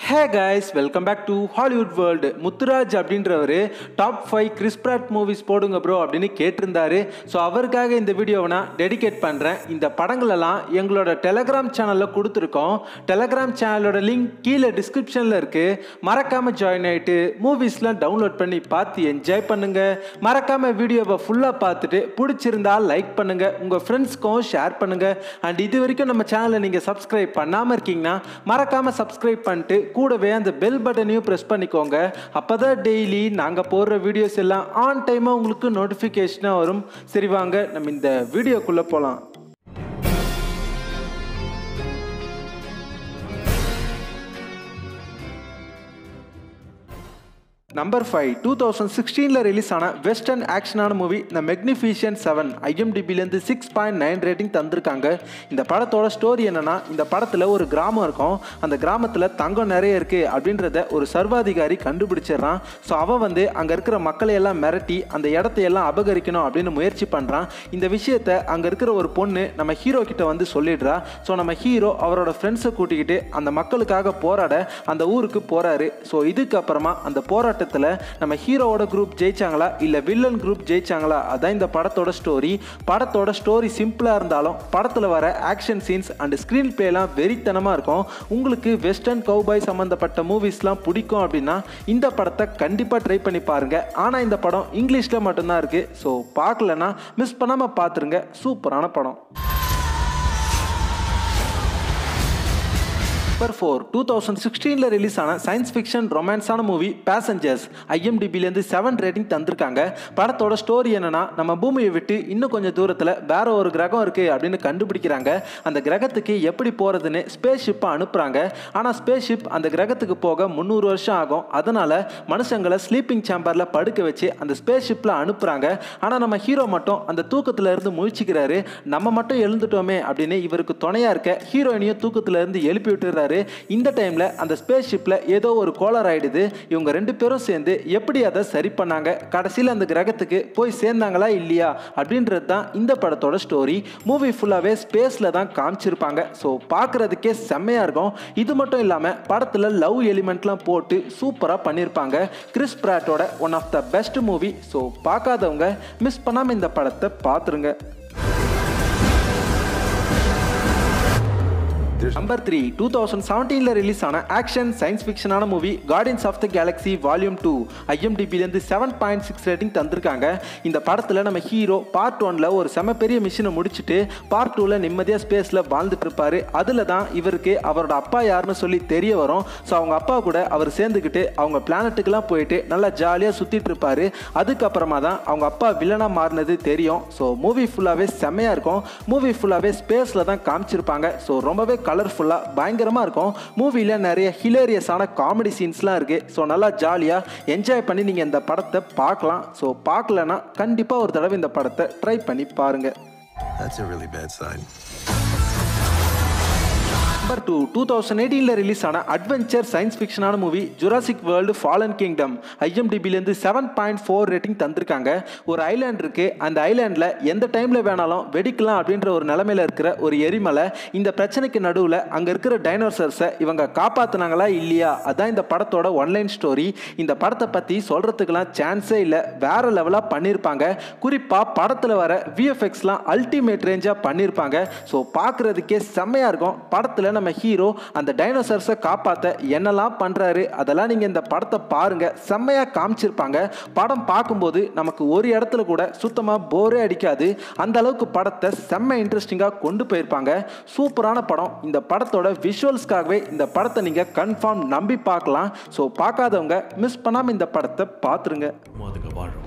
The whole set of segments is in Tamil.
Hey guys welcome back to Hollywood world Muthuraj அப்படின்றவர் டாப் ஃபைவ் கிறிஸ்பிராட் மூவிஸ் போடுங்க ப்ரோ அப்படின்னு கேட்டிருந்தாரு ஸோ அவருக்காக இந்த வீடியோவை நான் டெடிகேட் பண்ணுறேன் இந்த படங்களெல்லாம் எங்களோட டெலகிராம் சேனலில் கொடுத்துருக்கோம் டெலகிராம் சேனலோட லிங்க் கீழே டிஸ்கிரிப்ஷனில் இருக்குது மறக்காமல் ஜாயின் ஆகிட்டு மூவிஸ்லாம் டவுன்லோட் பண்ணி பார்த்து என்ஜாய் பண்ணுங்கள் மறக்காமல் வீடியோவை ஃபுல்லாக பார்த்துட்டு பிடிச்சிருந்தா லைக் பண்ணுங்கள் உங்கள் ஃப்ரெண்ட்ஸ்க்கும் ஷேர் பண்ணுங்கள் அண்ட் இது வரைக்கும் நம்ம சேனலை நீங்கள் சப்ஸ்கிரைப் பண்ணாமல் இருக்கீங்கன்னா மறக்காமல் சப்ஸ்கிரைப் பண்ணிட்டு கூடவே அந்த பெல் பட்டனையும் ப்ரெஸ் பண்ணிக்கோங்க அப்போ தான் டெய்லி நாங்கள் போடுற வீடியோஸ் எல்லாம் ஆன் டைமாக உங்களுக்கு நோட்டிஃபிகேஷனாக வரும் சரி வாங்க நம்ம இந்த வீடியோக்குள்ளே போகலாம் நம்பர் ஃபைவ் டூ தௌசண்ட் சிக்ஸ்டீனில் ரிலீஸ் ஆன வெஸ்டர்ன் ஆக்ஷனான மூவி த மெக்னிஃபிஷியன் செவன் ஐஎம்டிபிலேருந்து சிக்ஸ் பாயிண்ட் நைன் ரேட்டிங் தந்திருக்காங்க இந்த படத்தோட ஸ்டோரி என்னன்னா இந்த படத்தில் ஒரு கிராமம் இருக்கும் அந்த கிராமத்தில் தங்கம் நிறைய இருக்குது அப்படின்றத ஒரு சர்வாதிகாரி கண்டுபிடிச்சிடுறான் ஸோ அவன் வந்து அங்கே இருக்கிற மக்களை எல்லாம் மிரட்டி அந்த இடத்தையெல்லாம் அபகரிக்கணும் அப்படின்னு முயற்சி பண்ணுறான் இந்த விஷயத்தை அங்கே இருக்கிற ஒரு பொண்ணு நம்ம ஹீரோ கிட்ட வந்து சொல்லிடுறா ஸோ நம்ம ஹீரோ அவரோட ஃப்ரெண்ட்ஸை கூட்டிக்கிட்டு அந்த மக்களுக்காக போராட அந்த ஊருக்கு போகிறாரு ஸோ இதுக்கப்புறமா அந்த போராட்ட போராட்டத்தில் நம்ம ஹீரோவோட குரூப் ஜெயிச்சாங்களா இல்லை வில்லன் குரூப் ஜெயிச்சாங்களா அதான் இந்த படத்தோட ஸ்டோரி படத்தோட ஸ்டோரி சிம்பிளாக இருந்தாலும் படத்தில் வர ஆக்ஷன் சீன்ஸ் அண்ட் ஸ்க்ரீன் பிளேலாம் வெறித்தனமாக இருக்கும் உங்களுக்கு வெஸ்டர்ன் கவுபாய் சம்மந்தப்பட்ட மூவிஸ்லாம் பிடிக்கும் அப்படின்னா இந்த படத்தை கண்டிப்பாக ட்ரை பண்ணி பாருங்கள் ஆனால் இந்த படம் இங்கிலீஷில் மட்டும்தான் இருக்குது ஸோ பார்க்கலன்னா மிஸ் பண்ணாமல் பார்த்துருங்க சூப்பரான படம் நம்பர் ஃபோர் டூ தௌசண்ட் சிக்ஸ்டீனில் ரிலீஸ் ஆன சயின்ஸ் ஃபிக்ஷன் ரொமான்ஸான மூவி பேசஞ்சர்ஸ் ஐஎம்டிபிலேருந்து செவன் ரேட்டிங் தந்திருக்காங்க படத்தோட ஸ்டோரி என்னன்னா நம்ம பூமியை விட்டு இன்னும் கொஞ்சம் தூரத்தில் வேற ஒரு கிரகம் இருக்குது அப்படின்னு கண்டுபிடிக்கிறாங்க அந்த கிரகத்துக்கு எப்படி போகிறதுன்னு ஸ்பேஸ் ஷிப்பை அனுப்புகிறாங்க ஆனால் ஸ்பேஸ் ஷிப் அந்த கிரகத்துக்கு போக முந்நூறு வருஷம் ஆகும் அதனால் மனுஷங்களை ஸ்லீப்பிங் சேம்பரில் படுக்க வச்சு அந்த ஸ்பேஸ் ஷிப்பில் அனுப்புகிறாங்க ஆனால் நம்ம ஹீரோ மட்டும் அந்த தூக்கத்தில் இருந்து முழிச்சிக்கிறாரு நம்ம மட்டும் எழுந்துட்டோமே அப்படின்னு இவருக்கு துணையாக இருக்க ஹீரோயினையும் தூக்கத்தில் இருந்து எழுப்பி விட்டுறாரு இந்த டைமில் அந்த ஸ்பேஸ் ஷிப்பில் ஏதோ ஒரு கோளர் ஆயிடுது இவங்க ரெண்டு பேரும் சேர்ந்து எப்படி அதை சரி பண்ணாங்க கடைசியில் அந்த கிரகத்துக்கு போய் சேர்ந்தாங்களா இல்லையா அப்படின்றது தான் இந்த படத்தோட ஸ்டோரி மூவி ஃபுல்லாகவே ஸ்பேஸில் தான் காமிச்சிருப்பாங்க ஸோ பார்க்குறதுக்கே செம்மையாக இருக்கும் இது மட்டும் இல்லாமல் படத்தில் லவ் எலிமெண்ட்லாம் போட்டு சூப்பராக பண்ணியிருப்பாங்க கிறிஸ் பிராட்டோட one of the best movie so பார்க்காதவங்க மிஸ் பண்ணாமல் இந்த படத்தை பார்த்துருங்க நம்பர் த்ரீ டூ தௌசண்ட் செவன்டீனில் ரிலீஸ் ஆன ஆக்ஷன் சயின்ஸ் ஃபிக்ஷனான movie Guardians of the Galaxy volume two ஐஎம்டிபிலேருந்து செவன் பாயிண்ட் சிக்ஸ் ரேட்டிங் தந்திருக்காங்க இந்த படத்தில் நம்ம ஹீரோ பார்ட் ஒனில் ஒரு செம பெரிய மிஷினை முடிச்சுட்டு பார்ட் டூவில் நிம்மதியாக ஸ்பேஸில் வாழ்ந்துட்டு இருப்பாரு அதில் தான் இவருக்கு அவரோட அப்பா யாருன்னு சொல்லி தெரிய வரும் ஸோ அவங்க அப்பா கூட அவர் சேர்ந்துக்கிட்டு அவங்க பிளானட்டுக்கெல்லாம் போயிட்டு நல்லா ஜாலியாக சுற்றிட்டு இருப்பாரு அதுக்கப்புறமா தான் அவங்க அப்பா வில்லனாக மாறினது தெரியும் ஸோ மூவி ஃபுல்லாகவே செம்மையாக இருக்கும் மூவி ஃபுல்லாகவே ஸ்பேஸில் தான் காமிச்சிருப்பாங்க ஸோ ரொம்பவே கலர்ஃபுல்லாக பயங்கரமாக இருக்கும் மூவியில் நிறைய ஹிலேரியஸான காமெடி சீன்ஸ்லாம் இருக்குது ஸோ நல்லா ஜாலியாக என்ஜாய் பண்ணி நீங்கள் இந்த படத்தை பார்க்கலாம் ஸோ பார்க்கலன்னா கண்டிப்பாக ஒரு தடவை இந்த படத்தை ட்ரை பண்ணி பாருங்கள் That's a really bad sign. Number two two thousand எயிட்டீனில் ரிலீஸ் ஆன அட்வென்ச்சர் சயின்ஸ் ஃபிக்ஷனான movie Jurassic World Fallen Kingdom ஐஎம்டிபிலேருந்து செவன் பாயிண்ட் ஃபோர் ரேட்டிங் தந்திருக்காங்க ஒரு ஐலாண்ட் இருக்குது அந்த ஐலாண்டில் எந்த டைமில் வேணாலும் வெடிக்கலாம் அப்படின்ற ஒரு நிலமையில இருக்கிற ஒரு எரிமலை இந்த பிரச்சனைக்கு நடுவில் அங்கே இருக்கிற டைனோசர்ஸை இவங்க காப்பாற்றினாங்களா இல்லையா அதான் இந்த படத்தோட ஒன்லைன் ஸ்டோரி இந்த படத்தை பற்றி சொல்கிறதுக்கெல்லாம் சான்ஸே இல்லை வேற லெவலாக பண்ணியிருப்பாங்க குறிப்பாக படத்தில் வர விஎஃப்எக்ஸ்லாம் அல்டிமேட் ரேஞ்சாக பண்ணியிருப்பாங்க ஸோ பார்க்குறதுக்கே செம்மையாக இருக்கும் படத்தில் நம்ம ஹீரோ அந்த டைனோசர்ஸை காப்பாற்ற என்னெல்லாம் பண்ணுறாரு அதெல்லாம் நீங்கள் இந்த படத்தை பாருங்கள் செம்மையாக காமிச்சிருப்பாங்க படம் பார்க்கும்போது நமக்கு ஒரு இடத்துல கூட சுத்தமாக போரே அடிக்காது அந்த அளவுக்கு படத்தை செம்ம இன்ட்ரெஸ்டிங்காக கொண்டு போயிருப்பாங்க சூப்பரான படம் இந்த படத்தோட விஷுவல்ஸ்க்காகவே இந்த படத்தை நீங்கள் கன்ஃபார்ம் நம்பி பார்க்கலாம் ஸோ பார்க்காதவங்க மிஸ் பண்ணாமல் இந்த படத்தை பார்த்துருங்க அதுங்க வாழும்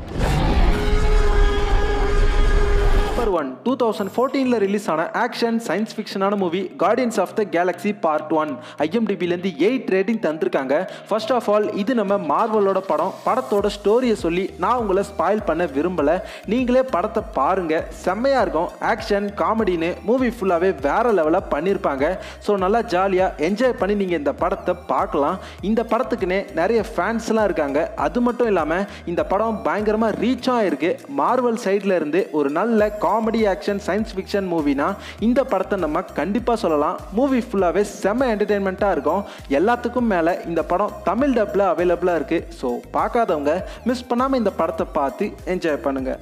நம்பர் ஒன் டூ தௌசண்ட் ஃபோர்டீனில் ரிலீஸ் ஆன ஆக்ஷன் சயின்ஸ் ஃபிக்ஷனான movie Guardians of the Galaxy part one ஐஎம்டிபிலேருந்து எயிட் ரேட்டிங் தந்திருக்காங்க ஃபர்ஸ்ட் ஆஃப் ஆல் இது நம்ம மார்வலோட படம் படத்தோட ஸ்டோரியை சொல்லி நான் உங்களை ஸ்பாயில் பண்ண விரும்பலை நீங்களே படத்தை பாருங்கள் செம்மையாக இருக்கும் ஆக்ஷன் காமெடின்னு மூவி ஃபுல்லாகவே வேற லெவலாக பண்ணியிருப்பாங்க ஸோ நல்லா ஜாலியாக என்ஜாய் பண்ணி நீங்கள் இந்த படத்தை பார்க்கலாம் இந்த படத்துக்குன்னே நிறைய ஃபேன்ஸ்லாம் இருக்காங்க அது மட்டும் இல்லாமல் இந்த படம் பயங்கரமாக ரீச்சும் ஆயிருக்கு மார்வல் சைடில் இருந்து ஒரு நல்ல காமெடி ஆக்ஷன் சயின்ஸ் ஃபிக்ஷன் மூவினா இந்த படத்தை நம்ம கண்டிப்பாக சொல்லலாம் மூவி ஃபுல்லாகவே செம்ம என்டர்டெயின்மெண்ட்டாக இருக்கும் எல்லாத்துக்கும் மேலே இந்த படம் தமிழ் டப்பில் அவைலபிளாக இருக்குது ஸோ பார்க்காதவங்க மிஸ் பண்ணாமல் இந்த படத்தை பார்த்து என்ஜாய் பண்ணுங்கள்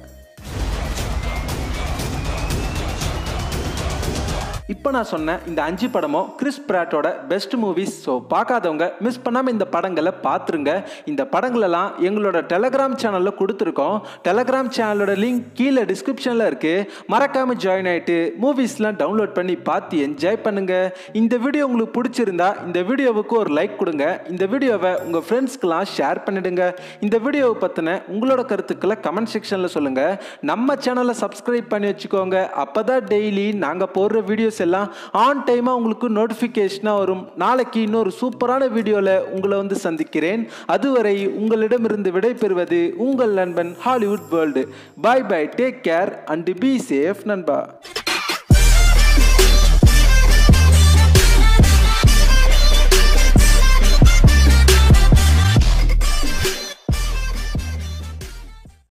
இப்போ நான் சொன்ன இந்த அஞ்சு படமும் கிறிஸ் பிராட்டோட பெஸ்ட் மூவிஸ் ஸோ பார்க்காதவங்க மிஸ் பண்ணாமல் இந்த படங்களை பார்த்துருங்க இந்த படங்களெல்லாம் எங்களோட டெலகிராம் சேனலில் கொடுத்துருக்கோம் டெலகிராம் சேனலோட லிங்க் கீழே டிஸ்கிரிப்ஷனில் இருக்குது மறக்காமல் ஜாயின் ஆகிட்டு மூவிஸ்லாம் டவுன்லோட் பண்ணி பார்த்து என்ஜாய் பண்ணுங்கள் இந்த வீடியோ உங்களுக்கு பிடிச்சிருந்தா இந்த வீடியோவுக்கு ஒரு லைக் கொடுங்க இந்த வீடியோவை உங்கள் ஃப்ரெண்ட்ஸ்க்கெலாம் ஷேர் பண்ணிடுங்க இந்த வீடியோவை பற்றின உங்களோட கருத்துக்களை கமெண்ட் செக்ஷனில் சொல்லுங்கள் நம்ம சேனலை சப்ஸ்கிரைப் பண்ணி வச்சுக்கோங்க அப்போ தான் டெய்லி நாங்கள் போடுற வீடியோஸ் எல்லாம் ஆன் டைமாக உங்களுக்கு நோட்டிஃபிகேஷனாக வரும் நாளைக்கு இன்னொரு சூப்பரான வீடியோவில் உங்களை வந்து சந்திக்கிறேன் அதுவரை உங்களிடமிருந்து விடைபெறுவது உங்கள் நண்பன் Hollywood world bye bye take care and be safe நண்பா